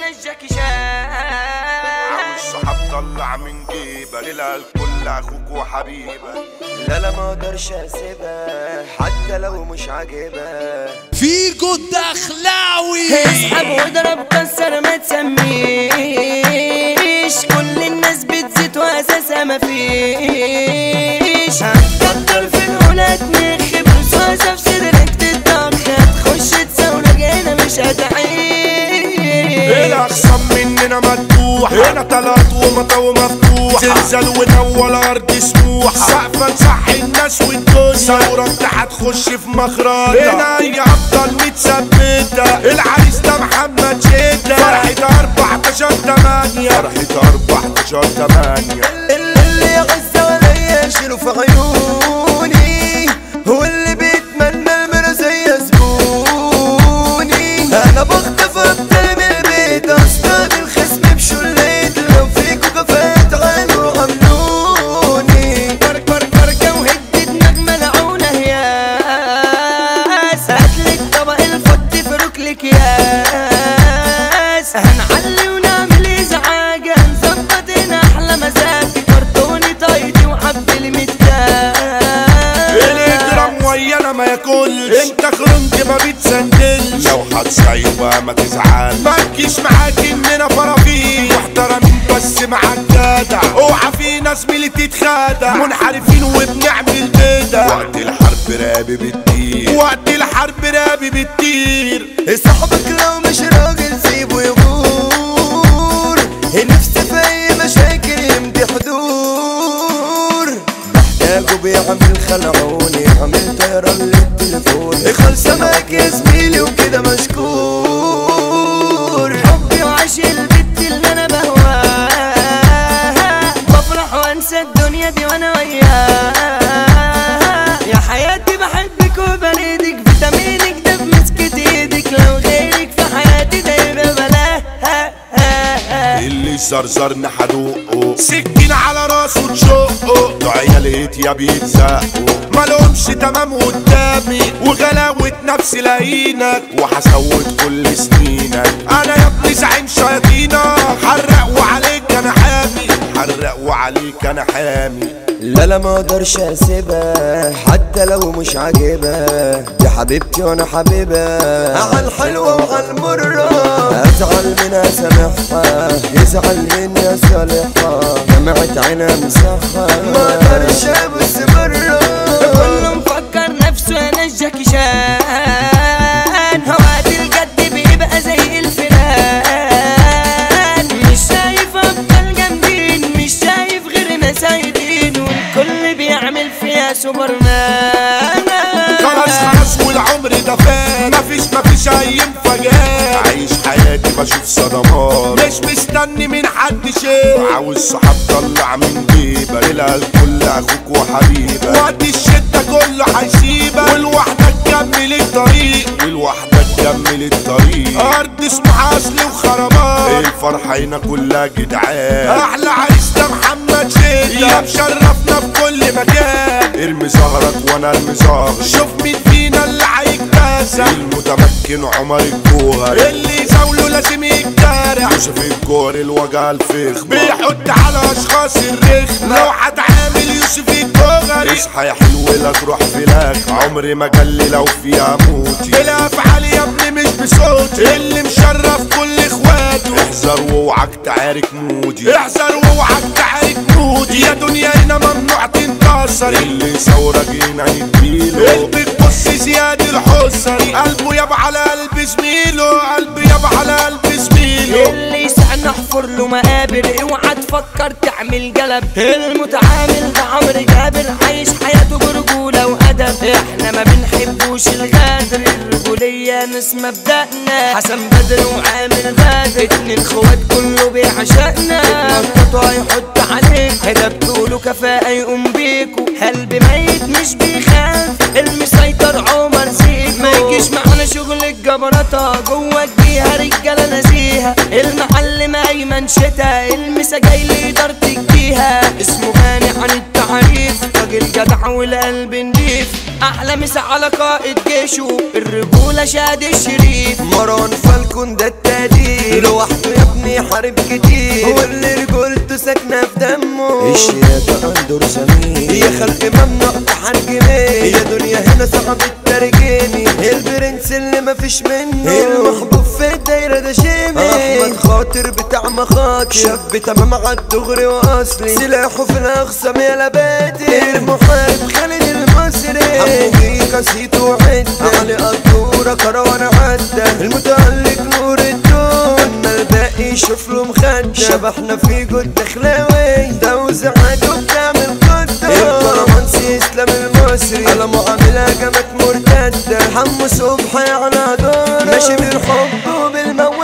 انا الجاكي شان الصحاب طلع من جيبك تلاقي الكل اخوك وحبيبك لا لا ما اقدرش اسيبها حتى لو مش عاجبها فيجو الدخلاوي اسحب واضرب كسر ما تسميش كل الناس بتزيد واساسها مفيش هتكتر في الاولى تنخب رصاصة في صدرك تتضخ هتخش تساوي جانا مش هتعيش الاخصام مننا مدبوح هنا تلات ومطاو مفتوح زلزال ونول ارض سموحة سقفة نصحي الناس والدنيا ثورة انت هتخش في مخرجة هنا هي افضل متثبتة العريس ده محمد شدة فرحة 14 8 فرحة 14 8 اللي يغز ولا يشيله في عيوني هو اللي بيتمنى المرزية زبوني انا بخطف اكتر من البيت اصطاد الخصم بشليت لو فيكوا كفاية عينوا عملوني فرق فرق فرقة وهدت نجمة لعونة ياس هاتلك طبق الفض فرك لك ياس هنعلي ونعمل ازعاج هنظبط هنا احلى مزاج كرتوني طايتي وحب المتكاس الاجرام ويانا ما ياكلش انت خرنت ما بتسندلش لو هتصيبها ما تزعل ما تجيش معاك اننا فرافيل محترمين بس معاك جدع اوعى في ناس ملي تتخادع منحرفين وبنعمل بدع وقت الحرب رابي بتطير وقت الحرب رابي بتطير صاحبك لو مش راجل سيبه يغور نفسي في اي مشاكل يمضي حضور محتاجه بيعمل خلعوني عامل طيران للتليفون خلصة معاك يا زميلي وكده مشكور حبي وعشق البت اللي انا بهواها بفرح وانسى الدنيا دي وانا وياها يا حياتي بحبك وبريدك فيتامينك ده في مسكة ايدك لو غيرك في حياتي ده يبقى بلاها اللي زرزرنا حدوقه سكين على راسه تشقه دعية لقيت يا بيتزقوا مالهمش تمام قدامي وغلاوة نفسي لاقينك وحسوت كل سنينك انا يا ابني زعيم شياطينك حرق وعليك انا حامي حرق وعليك انا حامي لا لا ما اقدرش اسيبها حتى لو مش عاجبها دي حبيبتي وانا حبيبها على الحلوة وعلى المرة ازعل منها سامحها يزعل مني صالحها دمعت عينها مسحها ما اقدرش ابص مرة كله مفكر نفسه انا الجاكي شان هواد الجد بيبقى زي الفيران مش شايف ابطال جامدين مش شايف غيرنا سايدين والكل بيعمل فيها سوبرمان خلاص خلاص والعمر ده فات مفيش مفيش اي مفاجآت عايش حياتي بشوف صدمات مش مستني من حد شيء عاوز صحاب طلع من جيبك تلاقي الكل اخوك وحبيبك وقت الشدة كله هيسيبك والوحدة تكمل الطريق والوحدة تكمل الطريق ارض اسمها اصل وخرابات الفرحة هنا كلها جدعان احلى عريس ده محمد شدة يا مشرفنا في كل مكان ارمي زهرك وانا ارمي زهرك شوف مين فينا اللي هيكتسح المتمكن عمر الجوهر اللي يزاوله لازم يتجرح يوسف الجوهر الوجع الفخم بيحط على اشخاص الرخم لو هتعامل يوسف الجوهر اصحى يا حلو لا تروح فلاك عمري ما جلي لو فيها موتي الافعال يا ابني مش بصوتي اللي مشرف كل اخواته احذر واوعك تعارك مودي احذر واوعك تعارك مودي يا دنيا هنا ممنوع تنتصر اللي يصورك هنا نديله قلبك بص زياد الحسري قلبه يابا على قلب زميله قلبه يابا على قلب زميله اللي يسعنا احفر له مقابر اوعى تفكر تعمل قلب المتعامل ده عمرو جابر عايش حياته برجولة وأدب احنا ما بنحبوش الغدر الرجولية ناس مبدأنا حسن بدر وعامل غادر اتنين خوات كله بيعشقنا نططوا هيحط عليك هدا بتقولوا كفاءة يقوم بيكو قلب ميت مش بيخاف المسيطر عمر زيكو ما يجيش معانا شغل الجبرطة جوه الجيهة رجالة نزيهة المعلم أيمن شتا المسا جاي لي إدارة الجيهة اسمه غني عن التعريف راجل جدع والقلب نضيف أحلى مسا على قائد جيشه الرجولة شاد الشريف مروان فالكون ده التاني مناديل لوحده يا ابني حارب كتير واللي رجولته ساكنة في دمه الشياكة عنده رسامين يا خلق ممنوع تحرجمين يا دنيا هنا صعب الترجمي البرنس اللي مفيش منه المحبوب في الدايرة ده شيمي احمد خاطر بتاع مخاطر شاب تمام عالدغري واصلي سلاحه في الاخصام يا لباتي المحارب خالد المصري حمو بيكا سيتو وعدة علي قطورة كروان عدة المتألق نور الدون اما الباقي شوف له مخدة شبحنا في جد دخلاوي ده وزعاج وبتعمل قدة البرمانسي اسلام المصري على معاملة جمك مرتدة حمو صبحي على دورة ماشي بالحب وبالموت